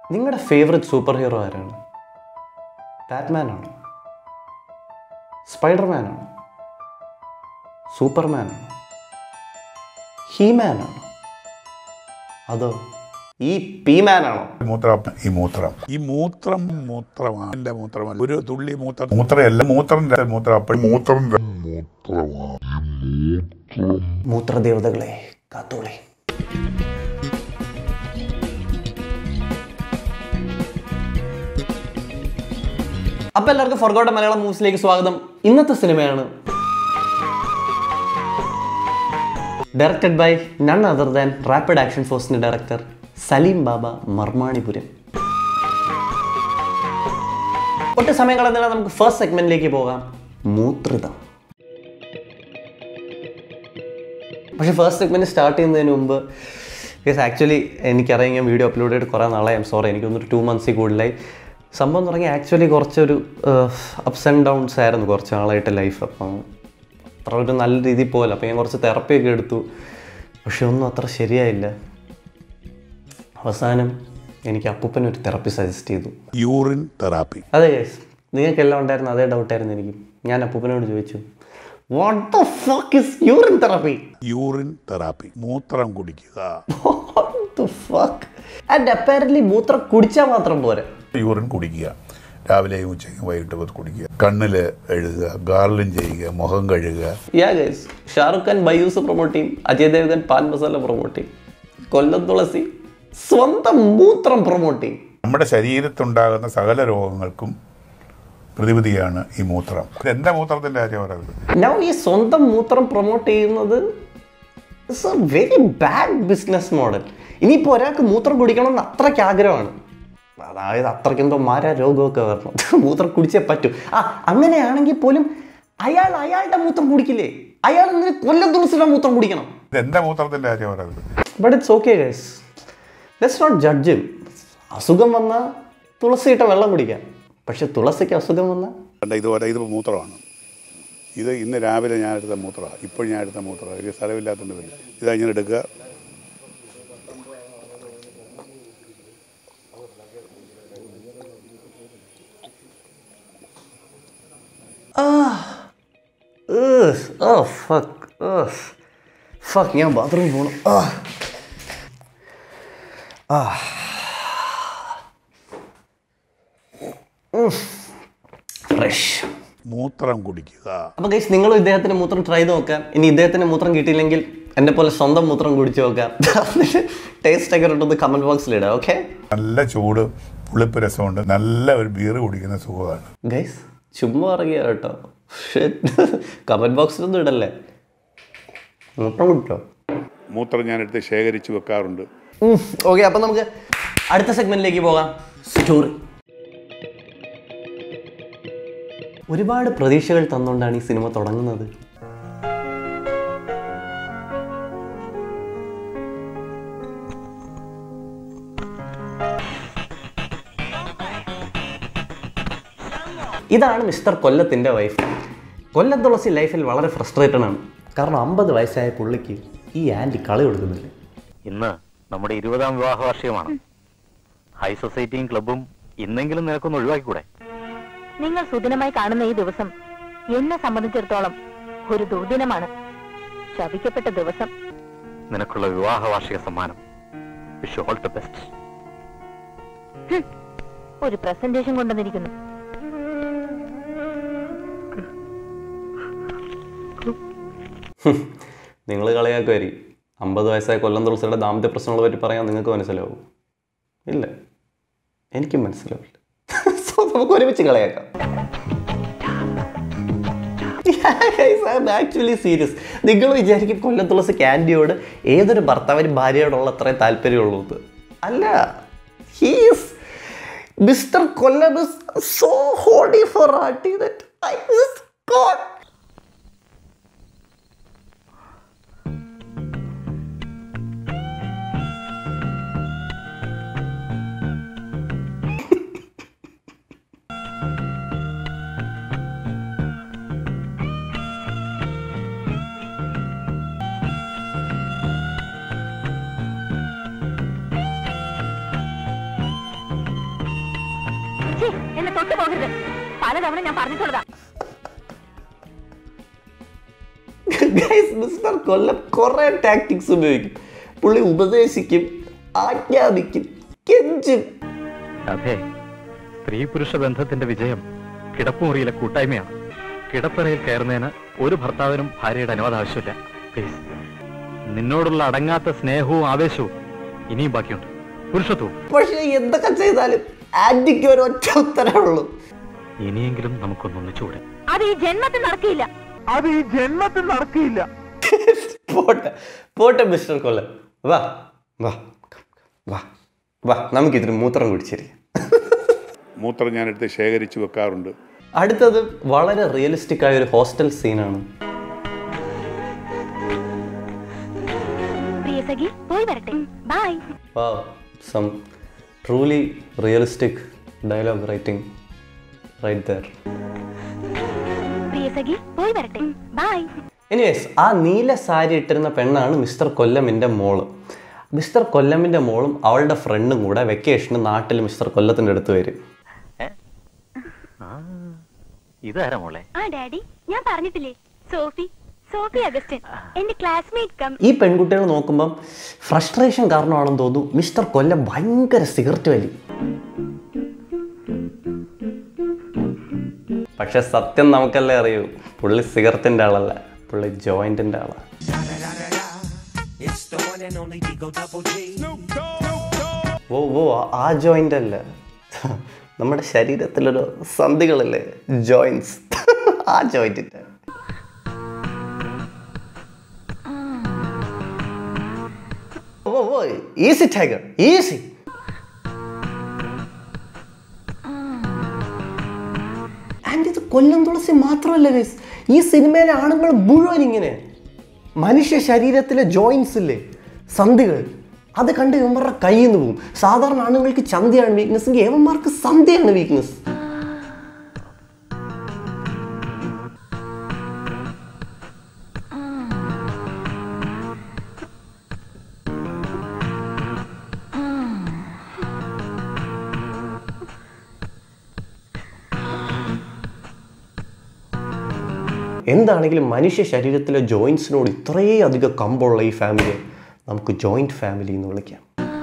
നിങ്ങളുടെ favourite super hero ആരാണ് Batman ആണോ സ്പൈഡർമാൻ ആണോ സൂപ്പർമാൻ ആണോ ഹീമാൻ ആണോ അതോ ഈ പീമാൻ ആണോ മൂത്രം ഈ മൂത്രം ഈ മൂത്രം മൂത്രമാണ് എൻ്റെ മൂത്രമല്ല ഒരു തുള്ളി മൂത്രം മൂത്രമല്ല മൂത്രം മൂത്രം അപ്പോൾ മൂത്രം മൂത്രദേവതകളെ കാത്തോളെ അപ്പൊ എല്ലാവർക്കും ഫൊർഗോട്ട മലയാളം മൂവ്സിലേക്ക് സ്വാഗതം ഇന്നത്തെ സിനിമയാണ് directed by none other than rapid action ഫോഴ്സിന്റെ ഡയറക്ടർ സലീം ബാബ മർമാണിപുരം ഒട്ടും സമയം കളഞ്ഞാൽ നമുക്ക് ഫസ്റ്റ് സെഗ്മെന്റിലേക്ക് പോകാം മൂത്രിതം പക്ഷെ ഫസ്റ്റ് സെഗ്മെന്റ് സ്റ്റാർട്ട് ചെയ്യുന്നതിന് മുമ്പ് യെസ് ആക്ച്വലി എനിക്കറിയാം ഞാൻ വീഡിയോ അപ്ലോഡ് ചെയ്തിട്ട് കുറേ നാളായി ഐം സോറി എനിക്കൊന്നൊരു ടു മന്ത്സിൽ കൂടുതലായി സംഭവം എന്ന് പറഞ്ഞാൽ ആക്ച്വലി കുറച്ചൊരു അപ്സ് ആൻഡ് ഡൗൺസ് ആയിരുന്നു കുറച്ച് നാളായിട്ട് ലൈഫ് അപ്പം അത്ര ഒരു നല്ല രീതിയിൽ പോകല അപ്പോൾ ഞാൻ കുറച്ച് തെറപ്പിയൊക്കെ എടുത്തു പക്ഷെ ഒന്നും അത്ര ശരിയായില്ല അവസാനം എനിക്ക് അപ്പൂപ്പൻ ഒരു തെറപ്പി സജസ്റ്റ് ചെയ്തു യൂറിൻ തെറാപ്പി അതെ ഗൈസ് നിങ്ങൾക്കെല്ലാം ഉണ്ടായിരുന്ന അതേ ഡൗട്ടായിരുന്നു എനിക്ക് ഞാൻ അപ്പൂപ്പനോട് ചോദിച്ചു what the fuck is urine therapy urine therapy മൂത്രം കുടിക്കുക ആൻഡ് അപ്പാരൻ്റ്ലി മൂത്രം കുടിച്ചാൽ മാത്രം പോരെ യൂറിൻ കുടിക്കുക രാവിലെയും ഉച്ചയ്ക്കും വൈകിട്ടും അത് കുടിക്കുക കണ്ണിൽ എഴുതുക ഗാർലിൻ ചെയ്യുക മുഖം കഴുകുക yeah guys Shahrukh Khan Byju's promote ചെയ്യും അജയ് ദേവ്ഗൻ പാൻ മസാല പ്രൊമോട്ട് ചെയ്യും കൊല്ലം തുളസി സ്വന്തം മൂത്രം പ്രൊമോട്ട് ചെയ്യും നമ്മുടെ ശരീരത്തുണ്ടാകുന്ന സകല രോഗങ്ങൾക്കും പ്രതിവിധിയാണ് ഈ മൂത്രം എന്താ മൂത്രത്തിൻ്റെ കാര്യം പറയുന്നത് നൗ ഈ സ്വന്തം മൂത്രം പ്രൊമോട്ട് ചെയ്യുന്നത് it's a very bad business model ഇനിയിപ്പോൾ ഒരാൾക്ക് മൂത്രം കുടിക്കണം എന്ന് അത്രയ്ക്ക് ആഗ്രഹമാണ് അതായത് അത്രയ്ക്ക് എന്തോ മാരാ രോഗമൊക്കെ വരണം മൂത്രം കുടിച്ചേ പറ്റൂ ആ അങ്ങനെയാണെങ്കിൽ പോലും അയാൾ അയാളുടെ മൂത്രം കുടിക്കില്ലേ അയാൾ ഇങ്ങനെ കൊല്ലം തുളസിയുടെ മൂത്രം കുടിക്കണം എന്താ മൂത്രത്തിൻ്റെ കാര്യം പറയുന്നത് but it's okay guys let's not judge അസുഖം വന്നാൽ തുളസിയിട്ട വെള്ളം കുടിക്കാം പക്ഷെ തുളസിക്ക് അസുഖം വന്നാൽ കണ്ട ഇതുപോലെ ഇത് മൂത്രമാണ് ഇത് ഇന്ന് രാവിലെ ഞാൻ എടുത്ത മൂത്രമാണ് ഇപ്പോൾ ഞാൻ എടുത്ത മൂത്രമാണ് ഇത് സ്ഥലമില്ലാത്തതുകൊണ്ട് വരില്ല ഇതാ ഇങ്ങനെ എടുക്കുക ഓ ഫക്ക് ഫക്ക് ഞാൻ ബാത്റൂമിൽ പോകണം ആ ഫ്രഷ് മൂത്രം കുടിക്കുക അപ്പോൾ ഗൈസ് നിങ്ങളും ഇദ്ദേഹത്തിൻ്റെ മൂത്രം ട്രൈ ചെയ്ത് നോക്കാം ഇനി ഇദ്ദേഹത്തിൻ്റെ മൂത്രം കിട്ടിയില്ലെങ്കിൽ എന്നെ പോലെ സ്വന്തം മൂത്രം കുടിച്ച് നോക്കാം ടേസ്റ്റ് ഒക്കെ ഉണ്ടെന്ന് കമൻറ്റ് ബോക്സിൽ ഇടാം ഓക്കെ നല്ല ചൂട് പുളിപ്പ് രസമുണ്ട് നല്ല ഒരു ബീർ കുടിക്കുന്ന സുഖമാണ് ഗൈസ് ചുമ്മാ ഇറങ്ങിയ കേട്ടോ കമൻറ്റ് ബോക്സിലൊന്നും ഇടല്ലേ മൂത്രം കുടിച്ചോ മൂത്രം ഞാൻ എടുത്ത് ശേഖരിച്ച് വെക്കാറുണ്ട് ഓക്കെ അപ്പം നമുക്ക് അടുത്ത സെഗ്മെന്റിലേക്ക് പോകാം സ്റ്റോറി ഒരുപാട് പ്രതീക്ഷകൾ തന്നുകൊണ്ടാണ് ഈ സിനിമ തുടങ്ങുന്നത് ഇതാണ് മിസ്റ്റർ കൊല്ലത്തിൻ്റെ വൈഫ് കൊല്ലം തുളസി ലൈഫിൽ വളരെ ഫ്രസ്ട്രേറ്റഡ് ആണ് കാരണം അമ്പത് വയസ്സായ പുള്ളിക്ക് ഈ ആൻറ്റി കളി കൊടുക്കുന്നില്ല ഇന്ന് നമ്മുടെ ഇരുപതാം വിവാഹ വാർഷികമാണ് ഹൈ സൊസൈറ്റിയും ക്ലബും ഇന്നെങ്കിലും നിനക്കൊന്ന് ഒഴിവാക്കിക്കൂടെ നിങ്ങൾ സുദിനമായി കാണുന്ന ഈ ദിവസം എന്നെ സംബന്ധിച്ചിടത്തോളം ഒരു ദുർദിനമാണ് ശപിക്കപ്പെട്ട ദിവസം നിനക്കുള്ള വിവാഹ വാർഷിക സമ്മാനം wish all the best hmm, ഒരു പ്രസന്റേഷൻ കൊണ്ടുവന്നിരിക്കുന്നു നിങ്ങൾ കളിയാക്കുമായിരിക്കും അമ്പത് വയസ്സായ കൊല്ലം തുളസിയുടെ ദാമ്പത്യ പ്രശ്നങ്ങളെ പറ്റി പറയാൻ നിങ്ങൾക്ക് മനസ്സിലാവും ഇല്ല എനിക്കും മനസ്സിലാവില്ല സോ നമുക്ക് ഒരുമിച്ച് കളിയാക്കാം ആക്ച്വലി സീരിയസ് നിങ്ങൾ വിചാരിക്കും കൊല്ലം തുളസി ക്യാൻഡിയോട് ഏതൊരു ഭർത്താവിന് ഭാര്യയോടുള്ള അത്രയും താല്പര്യമുള്ളൂ എന്ന് അല്ല he's mister Kollam is so hoddy for arty that I god ഛീ, എന്നെ തൊട്ടു പോകരുത് പലതവണ ഞാൻ പറഞ്ഞിട്ടുള്ളതാ ഗൈസ് മിസ്റ്റർ കൊല്ലം കുറെ ടാക്ടിക്സ് ഉപയോഗിക്കും പുള്ളി ഉപദേശിക്കും ആജ്ഞാപിക്കും കെഞ്ചും അതെ സ്ത്രീ പുരുഷ ബന്ധത്തിന്റെ വിജയം കിടപ്പുമുറിയിലെ കൂട്ടായ്മയാണ് കിടപ്പറയിൽ കയറുന്നതിന് ഒരു ഭർത്താവിനും ഭാര്യയുടെ അനുവാദം ആവശ്യമില്ല പ്ലീസ് നിന്നോടുള്ള അടങ്ങാത്ത സ്നേഹവും ആവേശവും ഇനിയും ബാക്കിയുണ്ട് പുരുഷത്വവും പക്ഷെ എന്തൊക്കെ ചെയ്താലും ആന്റിക്ക് ഒരു ഒറ്റ ഉത്തരവേ ഉള്ളൂ ഇനിയെങ്കിലും നമുക്കൊന്നൊന്നിച്ചുകൂടെ അത് ഈ ജന്മത്തിൽ നടക്കില്ല പോട്ടെ പോട്ടെ മിസ്റ്റർ കൊല്ലം വാ വാ വാ വാ നമുക്കിതിന് മൂത്രം കുടിച്ചിരിക്കാം മൂത്രം ഞാനെടുത്ത് ശേഖരിച്ച് വെക്കാറുണ്ട് അടുത്തത് വളരെ റിയലിസ്റ്റിക് ആയ ഒരു ഹോസ്റ്റൽ സീനാണ് പ്രിയ സഖി പോയി വരട്ടെ bye what some truly realistic dialogue writing right there പ്രിയ സഖി പോയി വരട്ടെ ബൈ എനിവേസ് ആ നീല സാരി ഇട്ടിരുന്ന പെണ്ണാണ് മിസ്റ്റർ കൊല്ലമിൻ്റെ മോള് മിസ്റ്റർ കൊല്ലമിൻ്റെ മോളും അവളുടെ ഫ്രണ്ടും കൂടെ വെക്കേഷന് നാട്ടിൽ മിസ്റ്റർ കൊല്ലത്തിൻ്റെ അടുത്ത് വരും ഇതാരാ മോളെ ആ ഡാഡി ഞാൻ പറഞ്ഞിട്ടില്ലേ സോഫി സോഫി അഗസ്റ്റിൻ എന്റെ ക്ലാസ്മേറ്റ് കം ഈ പെൺകുട്ടികൾ നോക്കുമ്പം ഫ്രസ്ട്രേഷൻ കാരണമാണെന്ന് തോന്നുന്നു മിസ്റ്റർ കൊല്ലം ഭയങ്കര സിഗരറ്റ് വലി പക്ഷെ സത്യം നമുക്കല്ലേ അറിയൂ പുള്ളി സിഗരറ്റിൻ്റെ ആളല്ല പുള്ളി ജോയിൻറ്റിൻ്റെ ആളാണ് ഓ ഓ ആ ജോയിൻ്റ് അല്ല നമ്മുടെ ശരീരത്തിലൊരു സന്ധികളില്ലേ ജോയിൻസ് ആ ജോയിൻറ്റിൻ്റെ oh oh easy tiger easy and ഇത് കൊല്ലം തുളസി മാത്രമല്ല ഗൈസ് ഈ സിനിമയിലെ ആണുങ്ങൾ മുഴുവൻ ഇങ്ങനെ മനുഷ്യ ശരീരത്തിലെ ജോയിൻസ് ഇല്ലേ സന്ധികൾ അത് കണ്ട് ഇവന്മാരുടെ കയ്യിൽ നിന്ന് പോകും സാധാരണ ആണുങ്ങൾക്ക് ചന്തിയാണ് വീക്ക്നെസ് എങ്കിൽ ഏവന്മാർക്ക് സന്ധിയാണ് വീക്ക്നെസ് എന്താണെങ്കിലും മനുഷ്യ ശരീരത്തിലെ ജോയിൻസിനോട് ഇത്രയും അധികം കമ്പുള്ള ഈ ഫാമിലിയെ നമുക്ക് ജോയിൻറ്റ് ഫാമിലി എന്ന് വിളിക്കാം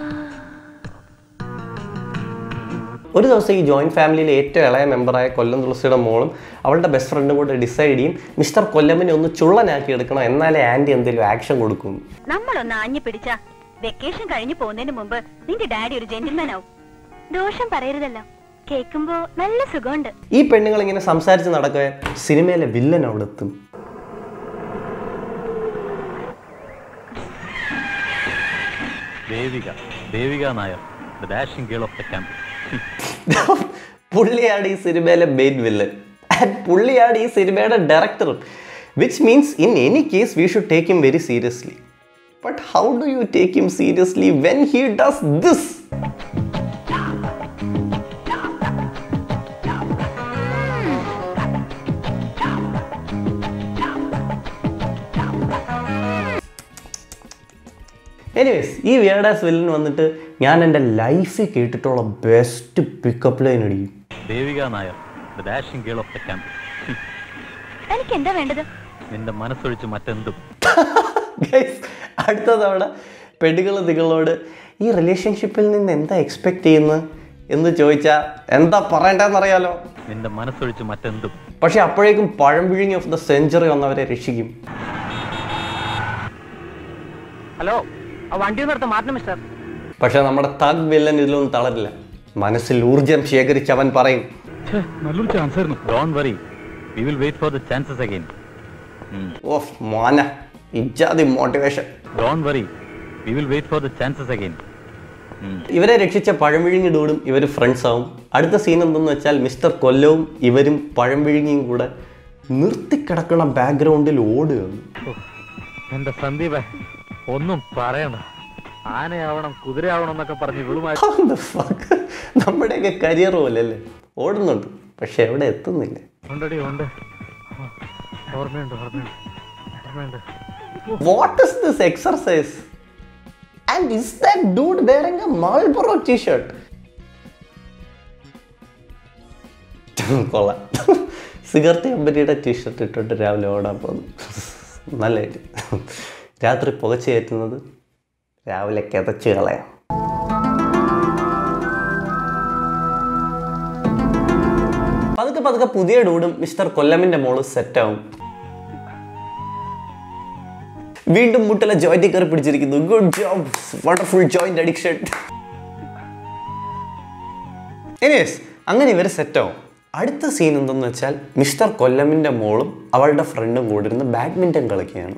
ഒരു ദിവസം ഈ ജോയിൻറ്റ് ഫാമിലിയിലെ ഏറ്റവും ഇളയ മെമ്പറായ കൊല്ലം തുളസിയുടെ മോളും അവളുടെ ബെസ്റ്റ് ഫ്രണ്ടും കൂടെ ഡിസൈഡ് ചെയ്യും മിസ്റ്റർ കൊല്ലമിനെ ഒന്ന് ചുള്ളനാക്കി എടുക്കണം എന്നാലേ ആൻറ്റി എന്തെങ്കിലും ആക്ഷൻ കൊടുക്കും നമ്മളൊന്ന് ആഞ്ഞു പിടിച്ച വെക്കേഷൻ കഴിഞ്ഞു പോകുന്നതിന് മുമ്പ് നിന്റെ ഡാഡി ഒരു ജെന്റിൽമാൻ ആവും ദോഷം പറയരുതല്ലോ കേൾക്കുമ്പോ നല്ല സുഖമുണ്ട് ഈ പെണ്ണുങ്ങൾ ഇങ്ങനെ സംസാരിച്ച് നടക്കവേ സിനിമയിലെ വില്ലൻ അവിടെ എത്തും Devika Devika Nair the dashing girl of the camp പുള്ളിയാണ് ഈ സിനിമയിലെ മെയിൻ വില്ലൻ ആൻഡ് പുള്ളിയാണ് ഈ സിനിമയുടെ ഡയറക്ടറും which means in any case we should take him very seriously but how do you take him seriously when he does this anyways ഈ weird ass villain വന്നിട്ട് ഞാൻ എൻ്റെ ലൈഫിൽ കേട്ടിട്ടുള്ള ബെസ്റ്റ് പിക്കപ്പ് ലൈൻ അടിക്കും Devika Nair the dashing girl of the camp എനിക്ക് എന്താ വേണ്ടത് നിന്റെ മനസ്സൊഴിച്ച് മറ്റെന്തും ഗൈസ് അടുത്ത തവണ പെണ്ണുകൾ നിങ്ങളോട് ഈ റിലേഷൻഷിപ്പിൽ നിന്ന് എന്താ എക്സ്പെക്ട് ചെയ്യുന്നത് എന്ന് ചോദിച്ചാൽ എന്താ പറയണ്ടെന്നറിയാലോ നിന്റെ മനസ്സൊഴിച്ച് മറ്റെന്തും പക്ഷെ അപ്പോഴേക്കും പഴം വിഴുങ്ങി ഓഫ് ദ സെഞ്ചുറി വന്നവരെ രക്ഷിക്കും ഹലോ ആ വണ്ടി ഒന്ന് എടുത്ത് മാറ്റണം മിസ്റ്റർ പക്ഷെ നമ്മുടെ തഗ് വില്ലൻ ഇതിലൊന്നും തളരില്ല മനസ്സിൽ ഊർജം ശേഖരിച്ച് അവൻ പറയും നല്ലൊരു ചാൻസ് ആയിരുന്നു don't worry we will wait for the chances again of മോന ഇജാതി motivation don't worry we will wait for the chances again ഇവരെ രക്ഷിച്ച പഴംവിഴുങ്ങി ഡൂഡും ഇവർ ഫ്രണ്ട്സ് ആവും അടുത്ത സീൻ എന്തെന്ന് വെച്ചാൽ മിസ്റ്റർ കൊല്ലവും ഇവരും പഴംവിഴുങ്ങിയും കൂടെ നിർത്തിക്കിടക്കണ ബാക്ക്ഗ്രൗണ്ടിൽ ഓടുകയാണ് എന്റെ സന്ദീപ് ഒന്നും പറയണ്ട ആനയാവണം കുതിരയാവണം എന്നൊക്കെ പറഞ്ഞ് ഇവളുമായി How the fuck? നമ്മുടെയൊക്കെ കരിയർ പോലെ അല്ലേ ഓടുന്നുണ്ട് പക്ഷെ എവിടെ എത്തുന്നില്ല ഉണ്ടടി ഉണ്ട് ഓർമ്മയുണ്ട് ഓർമ്മയുണ്ട് ഓർമ്മയുണ്ട് what is this exercise and is that dude wearing a Marlboro t shirt കൊള്ളാം സിഗരറ്റ് കമ്പനിയുടെ ടീഷർട്ട് ഇട്ടിട്ട് രാവിലെ ഓടാൻ പോകുന്നു നല്ലതായിട്ട് രാത്രി പുകച്ച് കയറ്റുന്നത് രാവിലെ കിതച്ച് കളയാം പതുക്കെ പതുക്കെ പുതിയ ഡൂഡും മിസ്റ്റർ കൊല്ലമിന്റെ മോള് സെറ്റാവും വീണ്ടും മുട്ടിലെ ജോയിന്റ് കയറി പിടിച്ചിരിക്കുന്നു good job wonderful joint addiction anyways അങ്ങനെ ഇവർ സെറ്റാവും അടുത്ത സീൻ എന്തെന്ന് വെച്ചാൽ മിസ്റ്റർ കൊല്ലമിന്റെ മോളും അവളുടെ ഫ്രണ്ടും കൂടി ഇരുന്ന് ബാഡ്മിൻ്റൺ കളിക്കുകയാണ്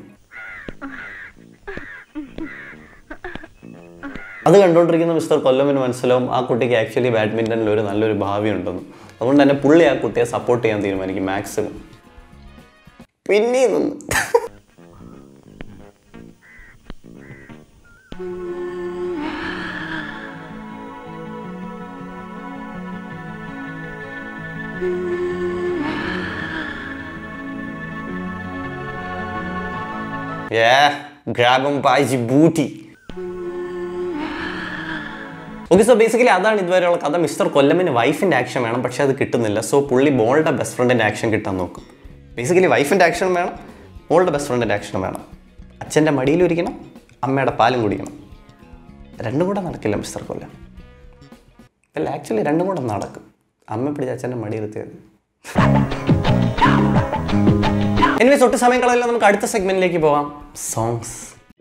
അത് കണ്ടുകൊണ്ടിരിക്കുന്ന മിസ്റ്റർ കൊല്ലമിന് മനസ്സിലാവും ആ കുട്ടിക്ക് ആക്ച്വലി ബാഡ്മിൻ്റണിൽ ഒരു നല്ലൊരു ഭാവി ഉണ്ടെന്ന് അതുകൊണ്ട് തന്നെ പുള്ളി ആ കുട്ടിയെ സപ്പോർട്ട് ചെയ്യാൻ തീരുമാനിക്കും മാക്സിമം പിന്നെ നിന്ന് Yeah, grab him by the booty. Okay so basically അതാണ് ഇതുവരെയുള്ള കഥ മിസ്റ്റർ കൊല്ലമിന് വൈഫിൻ്റെ ആക്ഷൻ വേണം പക്ഷെ അത് കിട്ടുന്നില്ല സോ പുള്ളി മോളുടെ ബെസ്റ്റ് ഫ്രണ്ടിൻ്റെ ആക്ഷൻ കിട്ടാൻ നോക്കും ബേസിക്കലി വൈഫിൻ്റെ ആക്ഷൻ വേണം മോളുടെ ബെസ്റ്റ് ഫ്രണ്ടിൻ്റെ ആക്ഷൻ വേണം അച്ഛൻ്റെ മടിയിലിരിക്കണം അമ്മയുടെ പാലും കുടിക്കണം രണ്ടും കൂടെ നടക്കില്ല മിസ്റ്റർ കൊല്ലം അല്ല ആക്ച്വലി രണ്ടും കൂടെ നടക്കും അമ്മ പിടിച്ച് അച്ഛൻ്റെ മടിയിലെത്തിയത് എനിവേസ് ഒട്ടും സമയം കളയില്ല നമുക്ക് അടുത്ത സെഗ്മെന്റിലേക്ക് പോവാം സോങ്സ്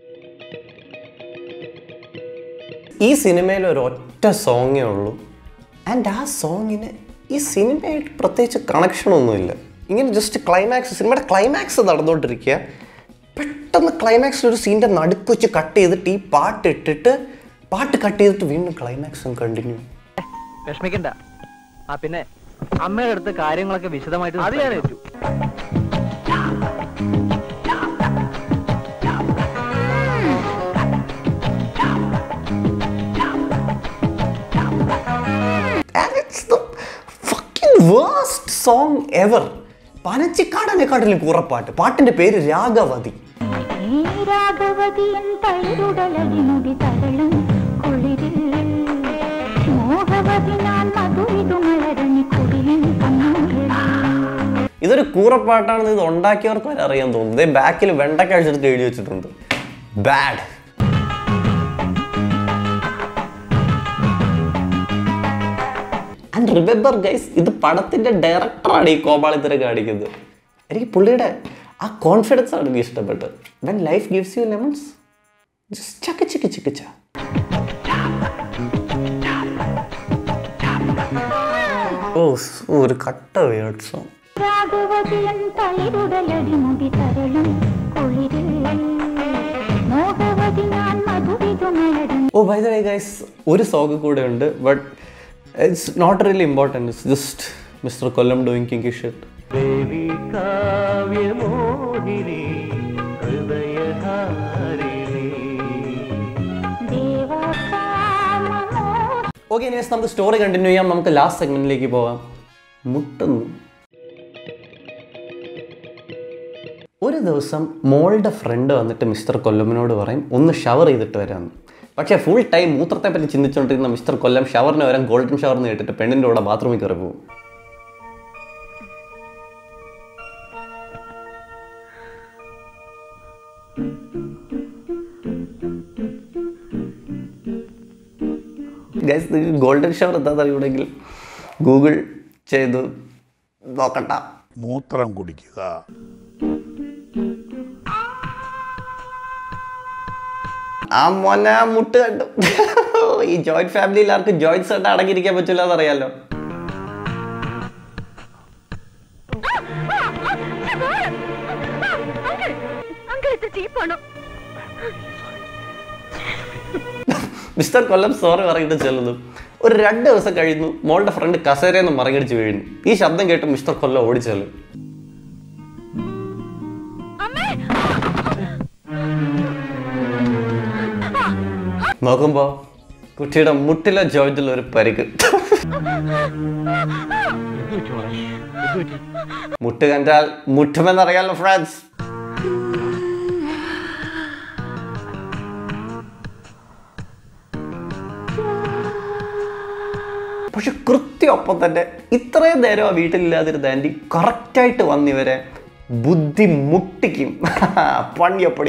ഈ സിനിമയിൽ ഒരു ഒറ്റ സോങ്ങേ ഉള്ളൂ ആൻഡ് ആ സോങ്ങിന് ഈ സിനിമയായിട്ട് പ്രത്യേകിച്ച് കണക്ഷനൊന്നുമില്ല ഇങ്ങനെ ജസ്റ്റ് ക്ലൈമാക്സ് സിനിമയുടെ ക്ലൈമാക്സ് നടന്നുകൊണ്ടിരിക്കുക പെട്ടെന്ന് ക്ലൈമാക്സിൽ ഒരു സീൻ്റെ നടുക്ക് വെച്ച് കട്ട് ചെയ്തിട്ട് ഈ പാട്ട് ഇട്ടിട്ട് പാട്ട് കട്ട് ചെയ്തിട്ട് വീണ്ടും ക്ലൈമാക്സും കണ്ടിന്യൂ വിഷമിക്കണ്ട ആ പിന്നെ അമ്മയുടെ അടുത്ത് കാര്യങ്ങളൊക്കെ വിശദമായിട്ട് അത് ഞാൻ ഏറ്റു And it's the fucking worst song ever. പനച്ചിക്കാടനെക്കാട്ടിലും കൂറപ്പാട്ട് പാട്ടിന്റെ പേര് രാഗവതി രാഘവതിയൻ തൈരുടലടി മുടി തരളും കുളിരിൽ മോഹവതി ഞാൻ മധുരിതു മലരണി കുടിലിൻ കണ്ണൂരിൽ ഇതൊരു കൂറപ്പാട്ടാണെന്ന് ഇത് ഉണ്ടാക്കിയവർക്ക് വരെ അറിയാൻ തോന്നുന്നു ഇതേ ബാക്കിൽ വെണ്ടക്ക അടിച്ചെടുത്ത് എഴുതി വെച്ചിട്ടുണ്ട് ബാഡ് ആൻഡ് റിമെമ്പർ ഗൈസ് ഇത് പടത്തിന്റെ ഡയറക്ടറാണ് ഈ കോമാളിത്തരം കാണിക്കുന്നത് എനിക്ക് പുള്ളിയുടെ ആ കോൺഫിഡൻസ് ആണ് എനിക്ക് ഇഷ്ടപ്പെട്ടത് when life gives you lemons ചക്ക ചിക്ക് ചിക്കിച്ച ഓ ഒരു കട്ട വേർഡ് സോങ് രാഘവതിയൻ തൈരുടലടി മുടി തരളും കുളിരിൽ മോഹവതി ഞാൻ മധുരിതു മലരണി oh by the way guys ഒരു സോങ് കൂടെ ഉണ്ട് but it's not really important it's just mister Kollam doing kinky shirt ദേവകാമമോ ഓക്കെ ഇനി നമുക്ക് സ്റ്റോറി കണ്ടിന്യൂ ചെയ്യാം നമുക്ക് ലാസ്റ്റ് സെഗ്മെന്റിലേക്ക് പോവാം മുട്ടുന്നു ഒരു ദിവസം മോളുടെ ഫ്രണ്ട് വന്നിട്ട് മിസ്റ്റർ കൊല്ലമിനോട് പറയും ഒന്ന് ഷവർ ചെയ്തിട്ട് വരാമെന്ന് പക്ഷേ ഫുൾ ടൈം മൂത്രത്തെ പറ്റി ചിന്തിച്ചുകൊണ്ടിരുന്ന മിസ്റ്റർ കൊല്ലം ഷവറിന് വരാൻ ഗോൾഡൻ ഷവർ എന്ന് കേട്ടിട്ട് പെണ്ണിൻ്റെ കൂടെ ബാത്റൂമിൽ കയറി പോകും ഗൈസ് നിങ്ങൾക്ക് ഗോൾഡൻ ഷവർ എന്താണെന്ന് അറിയണമെങ്കിൽ ഗൂഗിൾ ചെയ്ത് നോക്കട്ട മൂത്രം കുടിക്കുക ആ മോന മുട്ട് കണ്ടു ഈ ജോയിന്റ് ഫാമിലിയിൽ ആർക്കും ജോയിന്റ്സ് കണ്ട് അടങ്ങിയിരിക്കാൻ പറ്റില്ല എന്നറിയാലോ അങ്കിൾ ഇത് ചീപ്പാണോ മിസ്റ്റർ കൊല്ലം സോറി പറഞ്ഞിട്ട് ചെല്ലുന്നു ഒരു രണ്ട് ദിവസം കഴിയുന്നു മോളുടെ ഫ്രണ്ട് കസേരയെന്ന് മറികടിച്ച് വീഴുന്നു ഈ ശബ്ദം കേട്ട് മിസ്റ്റർ കൊല്ലം ഓടിച്ചെല്ലും നോക്കുമ്പോ കുട്ടിയുടെ മുട്ടിലെ ജോയിന്റിൽ ഒരു പരിക്ക് മുട്ട് കണ്ടാൽ മുട്ടുമെന്നറിയാലോ ഫ്രണ്ട്സ് പക്ഷെ കൃത്യം ഒപ്പം തന്നെ ഇത്രയും നേരം ആ വീട്ടിലില്ലാതിരുന്ന ആൻറ്റി കറക്റ്റായിട്ട് വന്നിവരെ ബുദ്ധി മുട്ടിക്കും പണിയപ്പടി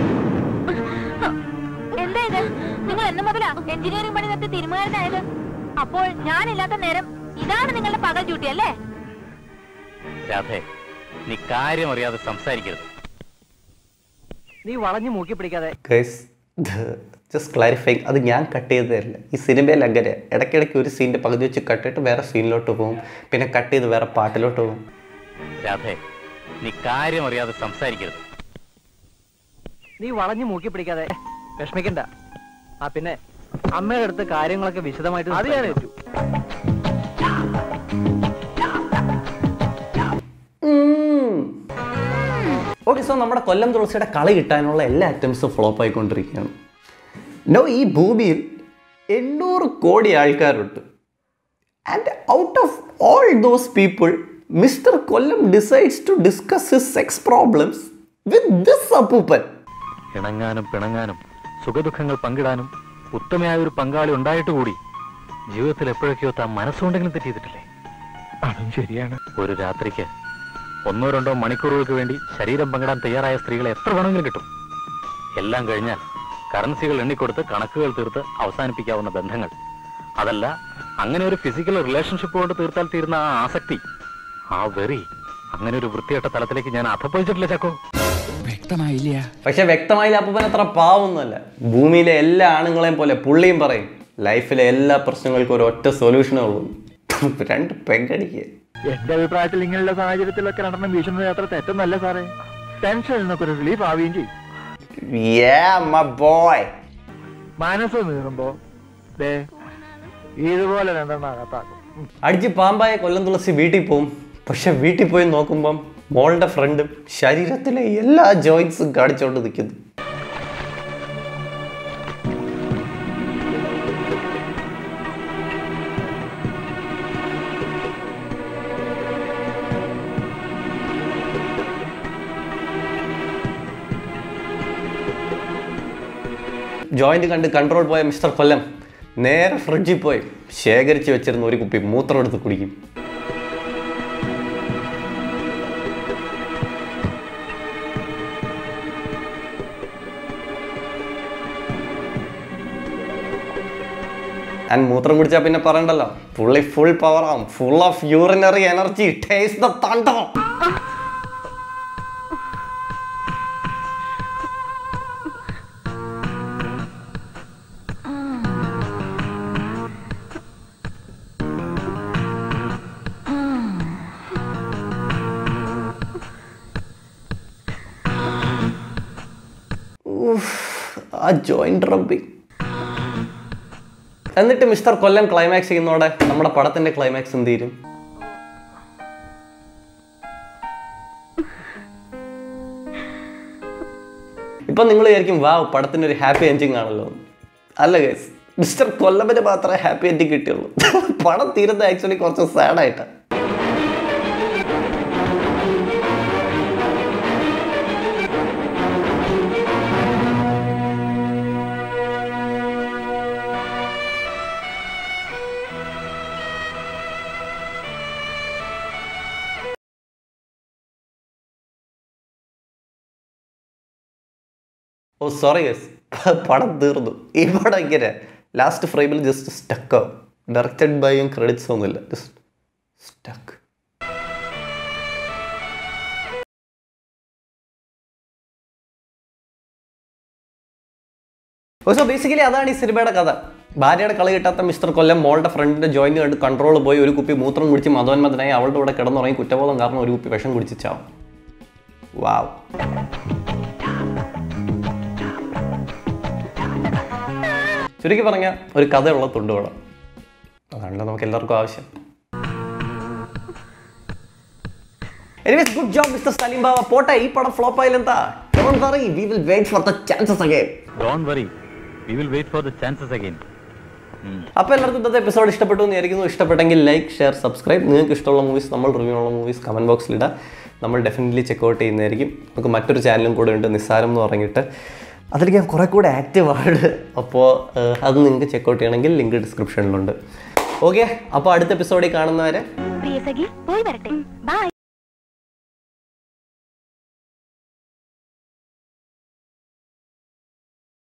എന്താ ഇത് നിങ്ങൾ എന്ന് മുതലാ എഞ്ചിനീയറിംഗ് പണി നിർത്തി തീരുമാനമായത് അപ്പോൾ ഞാനില്ലാത്ത നേരം ഇതാണ് നിങ്ങളുടെ പകൽ ഡ്യൂട്ടി അല്ലേ രാധേ നീ കാര്യം അറിയാതെ സംസാരിക്കരുത് നീ വളഞ്ഞു മൂക്കി പിടിക്കാതെ ഗൈസ് ജസ്റ്റ് ക്ലാരിഫൈങ് അത് ഞാൻ കട്ട് ചെയ്തതല്ല ഈ സിനിമയിൽ അങ്ങനെ ഇടയ്ക്കിടയ്ക്ക് ഒരു സീൻ്റെ പകുതി വെച്ച് കട്ട് ചെയ്തിട്ട് വേറെ സീനിലോട്ട് പോകും പിന്നെ കട്ട് ചെയ്ത് വേറെ പാട്ടിലോട്ട് പോകും രാധേ നീ കാര്യം അറിയാതെ സംസാരിക്കരുത് നീ വളഞ്ഞു മൂക്കി പിടിക്കാതെ വിഷമിക്കണ്ട ആ പിന്നെ അമ്മയുടെ അടുത്ത് കാര്യങ്ങളൊക്കെ വിശദമായിട്ട് അത് ഞാൻ ഏറ്റു ഓക്കെ സോ നമ്മുടെ കൊല്ലം തുളസിയുടെ കളി കിട്ടാനുള്ള എല്ലാ അറ്റംപ്സും ഫ്ലോപ്പ് ആയിക്കൊണ്ടിരിക്കുകയാണ് നോ ഈ ഭൂമിയിൽ എണ്ണൂറ് കോടി ആൾക്കാരുണ്ട് and out of all those people mister Kollam decides to discuss his sex problems with this അപ്പൂപ്പൻ ഇണങ്ങാനും പിണങ്ങാനും സുഖദുഃഖങ്ങൾ പങ്കിടാനും ഉത്തമയായ ഒരു പങ്കാളി ഉണ്ടായിട്ട് കൂടി ജീവിതത്തിൽ എപ്പോഴൊക്കെയോ താൻ മനസ്സുകൊണ്ടെങ്കിലും തെറ്റിയതിട്ടില്ലേ അതും ശരിയാണ് ഒരു രാത്രിക്ക് ഒന്നോ രണ്ടോ മണിക്കൂറുകൾക്ക് വേണ്ടി ശരീരം പങ്കിടാൻ തയ്യാറായ സ്ത്രീകളെ എത്ര വേണമെങ്കിലും കിട്ടും എല്ലാം കഴിഞ്ഞാൽ കറൻസികൾ എണ്ണിക്കൊടുത്ത് കണക്കുകൾ തീർത്ത് അവസാനിപ്പിക്കാവുന്ന ബന്ധങ്ങൾ അതല്ല അങ്ങനെ ഒരു ഫിസിക്കൽ റിലേഷൻഷിപ്പ് കൊണ്ട് തീർത്താൽ തീരുന്ന ആ ആസക്തി ആ വെറി അങ്ങനെ ഒരു വൃത്തികെട്ട തലത്തിലേക്ക് ഞാൻ അധപ്പതിച്ചിട്ടില്ല ചക്കോ പക്ഷെ വ്യക്തമായില്ല അപ്പൂപ്പൻ അത്ര പാവൊന്നുമല്ല ഭൂമിയിലെ എല്ലാ ആണുങ്ങളെയും പോലെ പുള്ളിയും പറയും ലൈഫിലെ എല്ലാ പ്രശ്നങ്ങൾക്കും ഒരു ഒറ്റ സൊല്യൂഷനേ ഉള്ളൂ രണ്ട് പെങ്കടിക്കുക എന്റെ അഭിപ്രായത്തിൽ ഇങ്ങനെയുള്ള സാഹചര്യത്തിലൊക്കെ രണ്ടെണ്ണം വീശുന്നത് അത്ര തെറ്റൊന്നല്ല സാറേ ടെൻഷനിൽ നിന്നൊക്കെ ഒരു റിലീഫ് ആവുകയും ചെയ്യും Yeah, my boy. മനസ്സ് നീറുമ്പോ ദേ ഇതുപോലെ രണ്ടെണ്ണം അകത്താക്കും അടിച്ച് പാമ്പായ കൊല്ലം തുളസി വീട്ടിൽ പോവും പക്ഷെ വീട്ടിൽ പോയി നോക്കുമ്പം മോളുടെ ഫ്രണ്ടും ശരീരത്തിലെ എല്ലാ ജോയിൻസും കാണിച്ചുകൊണ്ട് നിൽക്കുന്നു ജോയിന്റ് കണ്ട് കൺട്രോൾ പോയ മിസ്റ്റർ കൊല്ലം നേരെ ഫ്രിഡ്ജിൽ പോയി ശേഖരിച്ച് വെച്ചിരുന്ന ഒരു കുപ്പി മൂത്രം എടുത്ത് കുടിക്കും ആൻഡ് മൂത്രം കുടിച്ചാൽ പിന്നെ പറയണ്ടല്ലോ പുള്ളി ഫുൾ പവർ ആവും full of urinary energy taste the തണ്ടം ആ ജോയിന്റ് റബ്ബിങ് എന്നിട്ട് മിസ്റ്റർ കൊല്ലം ക്ലൈമാക്സ് ചെയ്യുന്നതോടെ നമ്മുടെ പടത്തിന്റെ ക്ലൈമാക്സ് എന്ത് തീരും ഇപ്പൊ നിങ്ങൾ വിചാരിക്കും വാവ് പടത്തിന് ഒരു ഹാപ്പി എൻഡിങ് ആണല്ലോ അല്ല ഗൈസ് മിസ്റ്റർ കൊല്ലമിന് മാത്രമേ ഹാപ്പി എൻഡിങ് കിട്ടിയുള്ളൂ പടം തീരുന്നത് ആക്ച്വലി കുറച്ച് സാഡായിട്ടാണ് ഓ സോറി ഗസ് പടം തീർന്നു ഈ പടം ഇങ്ങനെ ലാസ്റ്റ് ഫ്രെയിമിൽ ജസ്റ്റ് സ്റ്റക്ക് ഡയറക്റ്റഡ് ബൈയും ക്രെഡിറ്റ്സ് ഒന്നുമില്ല ജസ്റ്റ് സ്റ്റക്ക് സോ ബേസിക്കലി അതാണ് ഈ സിനിമയുടെ കഥ ഭാര്യയുടെ കളി കിട്ടാത്ത മിസ്റ്റർ കൊല്ലം മോളുടെ ഫ്രണ്ടിന്റെ ജോയിന്റ് കണ്ട് കൺട്രോൾ പോയി ഒരു കുപ്പി മൂത്രം കുടിച്ച് മതോന്മതനായി അവളുടെ കൂടെ കിടന്നുറങ്ങി കുറ്റബോധം കാരണം ഒരു കുപ്പി വിഷം കുടിച്ച് ചാവും വാവ് ചുരുക്കി പറഞ്ഞ ഒരു കഥയുള്ള തുണ്ടുപടം അതാണല്ലോ നമുക്ക് എല്ലാവർക്കും ആവശ്യം anyways good job mister Salim Baba പോട്ടെ ഈ പടം ഫ്ലോപ്പ് ആയില്ലെന്താ we will wait for the chances again don't worry we will wait for the chances again അപ്പോൾ എല്ലാവർക്കും ഇന്നത്തെ എപ്പിസോഡ് ഇഷ്ടപ്പെട്ടു എന്ന് വിചാരിക്കുന്നു ഇഷ്ടപ്പെട്ടെങ്കിൽ ലൈക്ക് ഷെയർ സബ്സ്ക്രൈബ് നിങ്ങൾക്ക് ഇഷ്ടമുള്ള മൂവീസ് നമ്മൾ റിവ്യൂ ഉള്ള മൂവീസ് കമൻറ്റ് ബോക്സിൽ ഇടാം നമ്മൾ ഡെഫിനറ്റ്ലി ചെക്കൗട്ട് ചെയ്യുന്നതായിരിക്കും നമുക്ക് മറ്റൊരു ചാനലും കൂടെ ഉണ്ട് നിസ്സാരം എന്ന് പറഞ്ഞിട്ട് അതിലേക്ക് ഞാൻ കുറേ കൂടെ ആക്റ്റീവ് ആണ് അപ്പോൾ അത് നിങ്ങൾക്ക് ചെക്കൗട്ട് ചെയ്യണമെങ്കിൽ ലിങ്ക് ഡിസ്ക്രിപ്ഷനിലുണ്ട് ഓക്കെ അപ്പോൾ അടുത്ത എപ്പിസോഡിൽ കാണുന്നവരെ പ്രിയ സഖി പോയി വരട്ടെ ബൈ